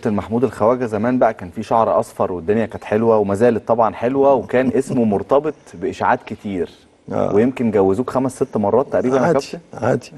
كابتن محمود الخواجه زمان بقى كان في شعر اصفر والدنيا كانت حلوه وما زالت طبعا حلوه وكان اسمه مرتبط باشاعات كتير آه. ويمكن جوزوك خمس ست مرات تقريبا يا عادي كابتن عادي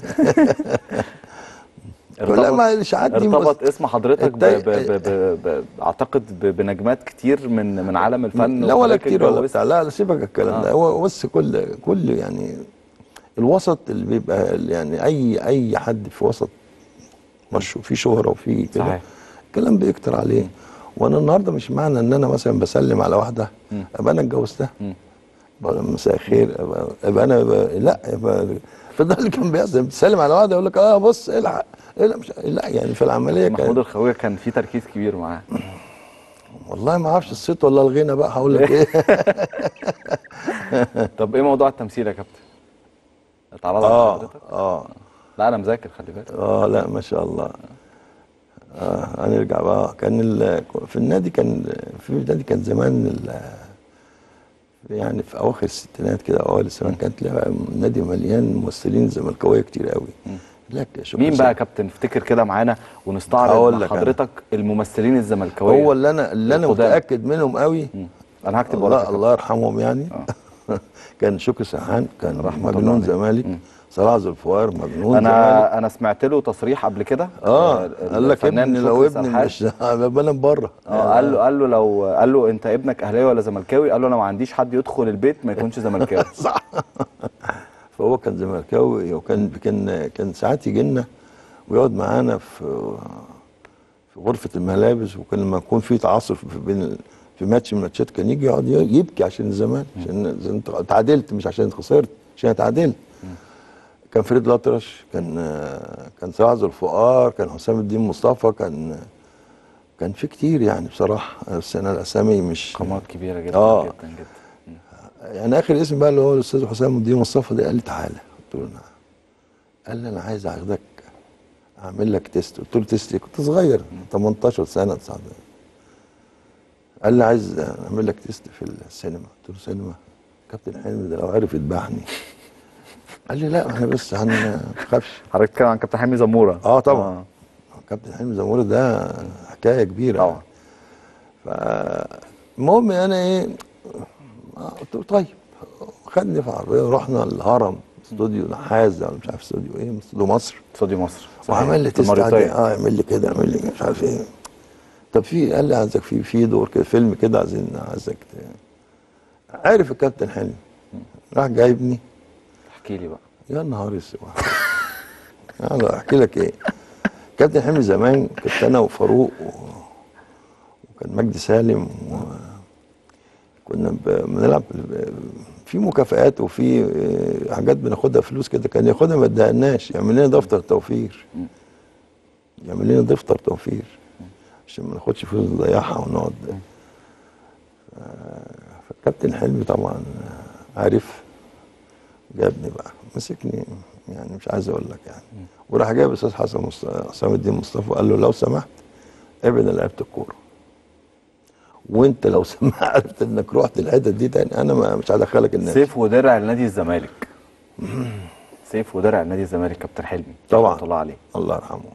ارتبط- لا ما الاشاعات دي ارتبط اسم حضرتك ب... الت- ب... ب... ب... ب... اعتقد ب... بنجمات كتير من من عالم الفن لا ولا وحضرتك كتير ولا اتجوزت. بتاع لا لا سيبك الكلام آه. ده هو بس كل كل يعني الوسط اللي بيبقى يعني اي اي حد في وسط مش في شهره وفي كده صحيح. الكلام بيكتر عليه وانا النهارده مش معنى ان انا مثلا بسلم على واحده مم. ابقى انا اتجوزتها مم. بقول مساء الخير ابقى, أبقى انا أبقى لا يبقى فده اللي كان بيحصل بتسلم على واحده يقول لك اه بص الحق لا مش لا يعني في العمليه محمود كان الخواجه كان في تركيز كبير معاه والله ما اعرفش الصيت ولا الغنى بقى هقول لك ايه طب ايه موضوع التمثيل يا كابتن اتعرض على اه حضرتك اه لا انا مذاكر خلي بالك اه لا ما شاء الله آه هنرجع بقى كان ال- في النادي كان في النادي كان زمان ال- يعني في اواخر الستينات كده اوائل السبعينات كانت لها النادي مليان ممثلين زملكاويه كتير قوي لك شكرا مين بقى يا كابتن افتكر كده معانا ونستعرض هقول مع لك أنا. حضرتك الممثلين الزملكاويه هو اللي انا اللي انا القدام. متاكد منهم قوي مم. انا هكتب وراك يا الله كابتن. الله يرحمهم يعني كان شكري سرحان كان رحمة الله مجنون عليه. زمالك مم. صلاح ذو الفوار مجنون زمالك انا انا سمعت له تصريح قبل كده اه ال- قال لك الفنان ابني لو شكري ابني سرحان. مش هبقى انا بره اه قال له قال له لو قال له انت ابنك اهلاوي ولا زملكاوي قال له انا ما عنديش حد يدخل البيت ما يكونش زملكاوي صح فهو كان زملكاوي وكان كان كان ساعات يجي لنا ويقعد معانا في في غرفه الملابس وكان لما يكون في تعاصف في بين في ماتش من الماتشات كان يجي يقعد يبكي عشان الزمالك عشان عشان انت اتعادلت مش عشان خسرت عشان اتعادلت كان فريد الأطرش كان كان صلاح ذو الفقار كان حسام الدين مصطفى كان كان في كتير يعني بصراحه بس انا الاسامي مش قامات كبيره جدا آه. جدا جدا يعني اخر اسم بقى اللي هو الاستاذ حسام الدين مصطفى ده قال لي تعالى قلت له نعم قال لي انا عايز اخدك اعمل لك تيست قلت له تيست إيه؟ كنت صغير 18 سنه 19 قال لي عايز اعمل لك تيست في السينما قلت له سينما كابتن حلمي ده لو عرف يذبحني قال لي لا احنا بس هن- ما تخافش حضرتك بتتكلم عن كابتن حلمي زموره اه طبعا كابتن حلمي زمور ده حكايه كبيره طبعا فالمهم انا ايه آه، قلت له طيب خدني في عربيه ورحنا الهرم استوديو نحاس ولا مش عارف استوديو ايه استوديو مصر استوديو مصر صحيح. وعمل لي في تيست المريوطية. عادي. اه اعمل لي كده اعمل لي مش عارف ايه طب في قال لي عايزك في في دور كده فيلم كده عايزين عايزك ت- عارف الكابتن حلمي راح جايبني احكي لي بقى يا نهار اسود انا احكي لك ايه كابتن حلمي زمان كنت انا وفاروق و... وكان مجدي سالم و... كنا ب- بنلعب ب- في مكافآت وفي آه، حاجات بناخدها فلوس كده كان ياخدها ما ادهالناش يعمل لنا دفتر توفير يعمل لنا دفتر توفير عشان ما ناخدش فلوس نضيعها ونقعد آه، فالكابتن حلمي طبعا عارف جابني بقى مسكني يعني مش عايز اقول لك يعني وراح جايب الاستاذ حسن مصطفى حسام الدين مصطفى وقال له لو سمحت ابعد عن لعيبه الكوره وانت لو سمعت انك رحت الحتت دي تاني انا ما مش هدخلك النادي سيف ودرع لنادي الزمالك سيف ودرع لنادي الزمالك كابتن حلمي طبعا. رحمة الله عليه الله يرحمه